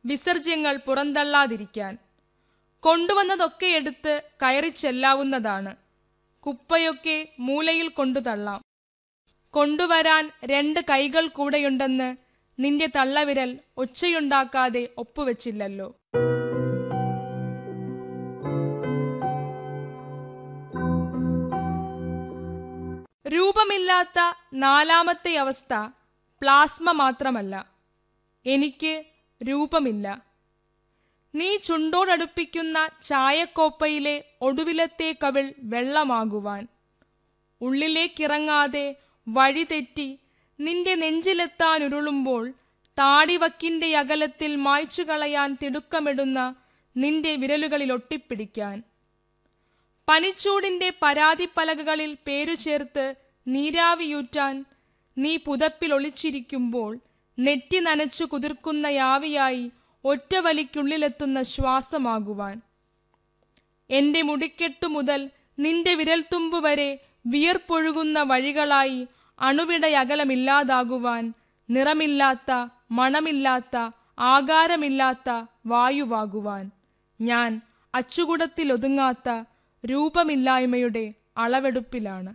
വിസർജ്യങ്ങൾ പുറന്തള്ളാതിരിക്കാൻ കൊണ്ടുവന്നതൊക്കെ എടുത്ത് കയറി ചെല്ലാവുന്നതാണ് കുപ്പയൊക്കെ മൂലയിൽ കൊണ്ടു തള്ളാം കൊണ്ടുവരാൻ രണ്ട് കൈകൾ കൂടെയുണ്ടെന്ന് നിന്റെ തള്ളവിരൽ ഒച്ചയുണ്ടാക്കാതെ ഒപ്പുവെച്ചില്ലല്ലോ രൂപമില്ലാത്ത നാലാമത്തെ അവസ്ഥ പ്ലാസ്മ മാത്രമല്ല എനിക്ക് രൂപമില്ല നീ ചുണ്ടോടടുപ്പിക്കുന്ന ചായക്കോപ്പയിലെ ഒടുവിലത്തെ കവിൾ വെള്ളമാകുവാൻ ഉള്ളിലേക്കിറങ്ങാതെ വഴിതെറ്റി നിന്റെ നെഞ്ചിലെത്താനുരുളുമ്പോൾ താടിവക്കിന്റെ അകലത്തിൽ മായ്ച്ചു കളയാൻ തിടുക്കമിടുന്ന നിന്റെ വിരലുകളിൽ ഒട്ടിപ്പിടിക്കാൻ പനിച്ചൂടിന്റെ പരാതിപ്പലകകളിൽ പേരു ചേർത്ത് നീരാവിയൂറ്റാൻ നീ പുതപ്പിൽ ഒളിച്ചിരിക്കുമ്പോൾ നെറ്റി നനച്ചു കുതിർക്കുന്ന യാവിയായി ഒറ്റവലിക്കുള്ളിലെത്തുന്ന ശ്വാസമാകുവാൻ എന്റെ മുടിക്കെട്ടു മുതൽ നിന്റെ വിരൽത്തുമ്പു വരെ വിയർപ്പൊഴുകുന്ന വഴികളായി അണുവിടയകലമില്ലാതാകുവാൻ നിറമില്ലാത്ത മണമില്ലാത്ത ആകാരമില്ലാത്ത വായുവാകുവാൻ ഞാൻ അച്ചുകുടത്തിലൊതുങ്ങാത്ത രൂപമില്ലായ്മയുടെ അളവെടുപ്പിലാണ്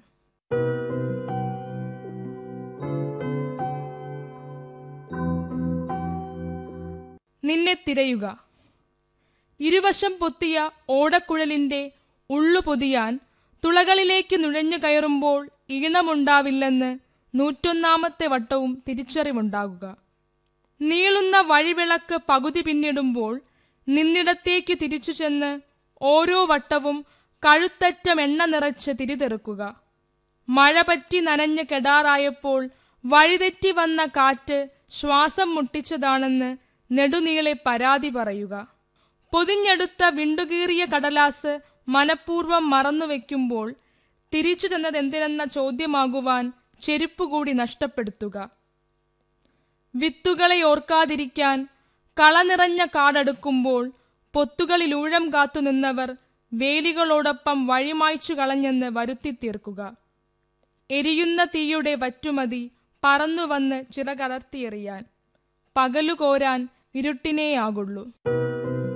നിന്നെ തിരയുക ഇരുവശം പൊത്തിയ ഓടക്കുഴലിന്റെ ഉള്ളു പൊതിയാൻ തുളകളിലേക്ക് നുഴഞ്ഞു കയറുമ്പോൾ ഈണമുണ്ടാവില്ലെന്ന് നൂറ്റൊന്നാമത്തെ വട്ടവും തിരിച്ചറിവുണ്ടാകുക നീളുന്ന വഴിവിളക്ക് പകുതി പിന്നിടുമ്പോൾ നിന്നിടത്തേക്ക് തിരിച്ചു ചെന്ന് ഓരോ വട്ടവും കഴുത്തറ്റം എണ്ണ നിറച്ച് തിരിതെറുക്കുക മഴ പറ്റി നനഞ്ഞ് കെടാറായപ്പോൾ വഴിതെറ്റി വന്ന കാറ്റ് ശ്വാസം മുട്ടിച്ചതാണെന്ന് നെടുനീളെ പരാതി പറയുക പൊതിഞ്ഞെടുത്ത വിണ്ടുകീറിയ കടലാസ് മനഃപൂർവ്വം മറന്നുവെക്കുമ്പോൾ തിരിച്ചു തന്നതെന്തിനെന്ന ചോദ്യമാകുവാൻ ചെരുപ്പുകൂടി നഷ്ടപ്പെടുത്തുക വിത്തുകളെ ഓർക്കാതിരിക്കാൻ കള നിറഞ്ഞ കാടെടുക്കുമ്പോൾ പൊത്തുകളിലൂഴം കാത്തുനിന്നവർ വേലികളോടൊപ്പം വഴിമായ്ച്ചു കളഞ്ഞെന്ന് വരുത്തിത്തീർക്കുക എരിയുന്ന തീയുടെ വറ്റുമതി പറന്നുവന്ന് ചിറകടർത്തിയെറിയാൻ പകലു കോരാൻ ഇരുട്ടിനേയാകുള്ളൂ